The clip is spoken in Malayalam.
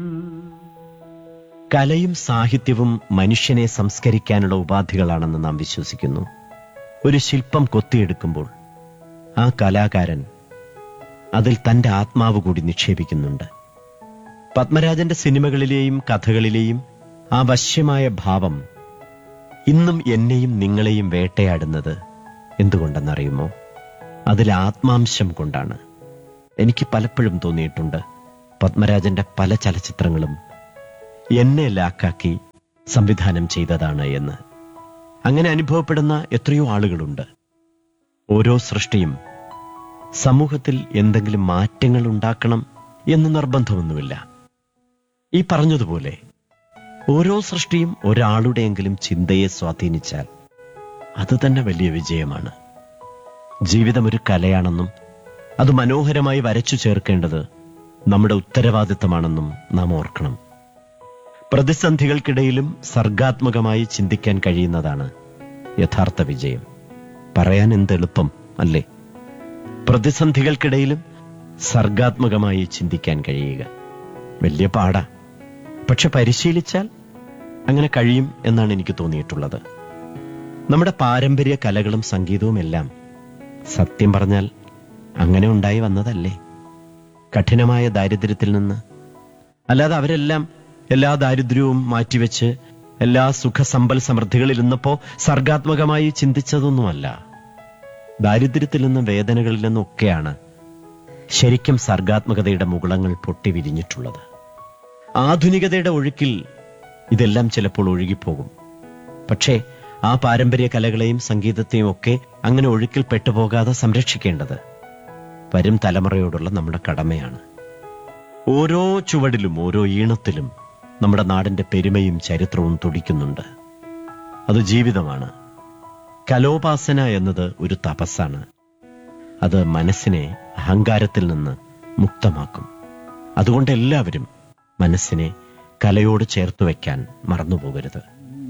കലയും സാഹിത്യവും മനുഷ്യനെ സംസ്കരിക്കാനുള്ള ഉപാധികളാണെന്ന് നാം വിശ്വസിക്കുന്നു ഒരു ശില്പം കൊത്തിയെടുക്കുമ്പോൾ ആ കലാകാരൻ അതിൽ തന്റെ ആത്മാവ് കൂടി നിക്ഷേപിക്കുന്നുണ്ട് പത്മരാജന്റെ സിനിമകളിലെയും കഥകളിലെയും ആ വശ്യമായ ഭാവം ഇന്നും എന്നെയും നിങ്ങളെയും വേട്ടയാടുന്നത് എന്തുകൊണ്ടെന്നറിയുമോ അതിൽ ആത്മാംശം കൊണ്ടാണ് എനിക്ക് പലപ്പോഴും തോന്നിയിട്ടുണ്ട് പത്മരാജന്റെ പല ചലച്ചിത്രങ്ങളും എന്നെ ലാക്കാക്കി സംവിധാനം ചെയ്തതാണ് എന്ന് അങ്ങനെ അനുഭവപ്പെടുന്ന എത്രയോ ആളുകളുണ്ട് ഓരോ സൃഷ്ടിയും സമൂഹത്തിൽ എന്തെങ്കിലും മാറ്റങ്ങൾ ഉണ്ടാക്കണം എന്ന് നിർബന്ധമൊന്നുമില്ല ഈ പറഞ്ഞതുപോലെ ഓരോ സൃഷ്ടിയും ഒരാളുടെയെങ്കിലും ചിന്തയെ സ്വാധീനിച്ചാൽ അത് തന്നെ വലിയ വിജയമാണ് ജീവിതം ഒരു കലയാണെന്നും അത് മനോഹരമായി വരച്ചു ചേർക്കേണ്ടത് നമ്മുടെ ഉത്തരവാദിത്തമാണെന്നും നാം ഓർക്കണം പ്രതിസന്ധികൾക്കിടയിലും സർഗാത്മകമായി ചിന്തിക്കാൻ കഴിയുന്നതാണ് യഥാർത്ഥ വിജയം പറയാൻ എന്തെളുപ്പം അല്ലേ പ്രതിസന്ധികൾക്കിടയിലും സർഗാത്മകമായി ചിന്തിക്കാൻ കഴിയുക വലിയ പാടാ പക്ഷെ പരിശീലിച്ചാൽ അങ്ങനെ കഴിയും എന്നാണ് എനിക്ക് തോന്നിയിട്ടുള്ളത് നമ്മുടെ പാരമ്പര്യ കലകളും സംഗീതവും എല്ലാം സത്യം പറഞ്ഞാൽ അങ്ങനെ ഉണ്ടായി വന്നതല്ലേ കഠിനമായ ദാരിദ്ര്യത്തിൽ നിന്ന് അല്ലാതെ അവരെല്ലാം എല്ലാ ദാരിദ്ര്യവും മാറ്റിവെച്ച് എല്ലാ സുഖസമ്പൽ സമൃദ്ധികളിൽ ഇരുന്നപ്പോ സർഗാത്മകമായി ചിന്തിച്ചതൊന്നുമല്ല ദാരിദ്ര്യത്തിൽ നിന്നും വേദനകളിൽ നിന്നൊക്കെയാണ് ശരിക്കും സർഗാത്മകതയുടെ മുകുളങ്ങൾ പൊട്ടി വിരിഞ്ഞിട്ടുള്ളത് ആധുനികതയുടെ ഒഴുക്കിൽ ഇതെല്ലാം ചിലപ്പോൾ ഒഴുകിപ്പോകും പക്ഷേ ആ പാരമ്പര്യ കലകളെയും സംഗീതത്തെയും ഒക്കെ അങ്ങനെ ഒഴുക്കിൽ പെട്ടുപോകാതെ സംരക്ഷിക്കേണ്ടത് വരും തലമുറയോടുള്ള നമ്മുടെ കടമയാണ് ഓരോ ചുവടിലും ഓരോ ഈണത്തിലും നമ്മുടെ നാടിന്റെ പെരുമയും ചരിത്രവും തുടിക്കുന്നുണ്ട് അത് ജീവിതമാണ് കലോപാസന എന്നത് ഒരു തപസ്സാണ് അത് മനസ്സിനെ അഹങ്കാരത്തിൽ നിന്ന് മുക്തമാക്കും അതുകൊണ്ട് എല്ലാവരും മനസ്സിനെ കലയോട് ചേർത്ത് വയ്ക്കാൻ മറന്നുപോകരുത്